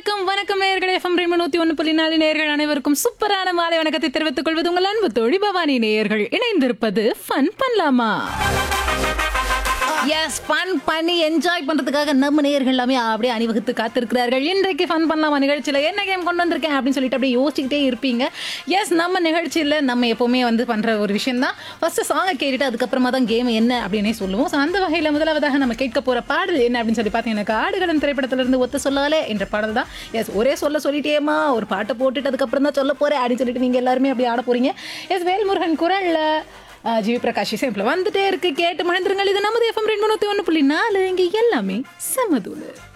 வணக்கம் வணக்கம் நேயர்களே எஃப்எம் ரெண்டு நூத்தி ஒன்று புள்ளி நாலு நேயர்கள் அனைவருக்கும் சூப்பரான மாலை வணக்கத்தை தெரிவித்துக் கொள்வது உங்கள் அன்பு தோழி பவானி நேயர்கள் இணைந்திருப்பது ஃபன் பண்ணலாமா எஸ் ஃபன் பண்ணி என்ஜாய் பண்றதுக்காக நம்ம நேயர்கள் எல்லாமே அப்படியே அணிவகுத்து காத்திருக்கிறார்கள் இன்றைக்கு ஃபன் பண்ணலாமா நிகழ்ச்சியில் என்ன கேம் கொண்டு வந்திருக்கேன் அப்படின்னு சொல்லிட்டு அப்படியே யோசிச்சுக்கிட்டே இருப்பீங்க எஸ் நம்ம நிகழ்ச்சியில் நம்ம எப்போவுமே வந்து பண்ற ஒரு விஷயம் தான் ஃபர்ஸ்ட் சாங்கை கேட்டுட்டு அதுக்கப்புறமா தான் கேம் என்ன அப்படின்னே சொல்லுவோம் ஸோ அந்த வகையில் முதலாவதாக நம்ம கேட்க போற பாடல் என்ன அப்படின்னு சொல்லி பார்த்தீங்கன்னா ஆடுகளம் திரைப்படத்திலிருந்து ஒத்த சொல்லாலே என்ற பாடல் தான் எஸ் ஒரே சொல்ல சொல்லிட்டேமா ஒரு பாட்டை போட்டுட்டு அதுக்கப்புறம் தான் சொல்ல போறேன் அப்படின்னு சொல்லிட்டு நீங்க எல்லாருமே அப்படி ஆட போறீங்க எஸ் வேல்முருகன் குரல்ல ஆஹ் ஜிவி பிரகாஷ் இசைப்பில் வந்துட்டே இருக்கு கேட்டு மகிழ்ந்துருங்கள் இது நமது எஃப்எம் ரெண்டு நூற்றி ஒன்று புள்ளி நாலு இங்கே எல்லாமே சமதூளு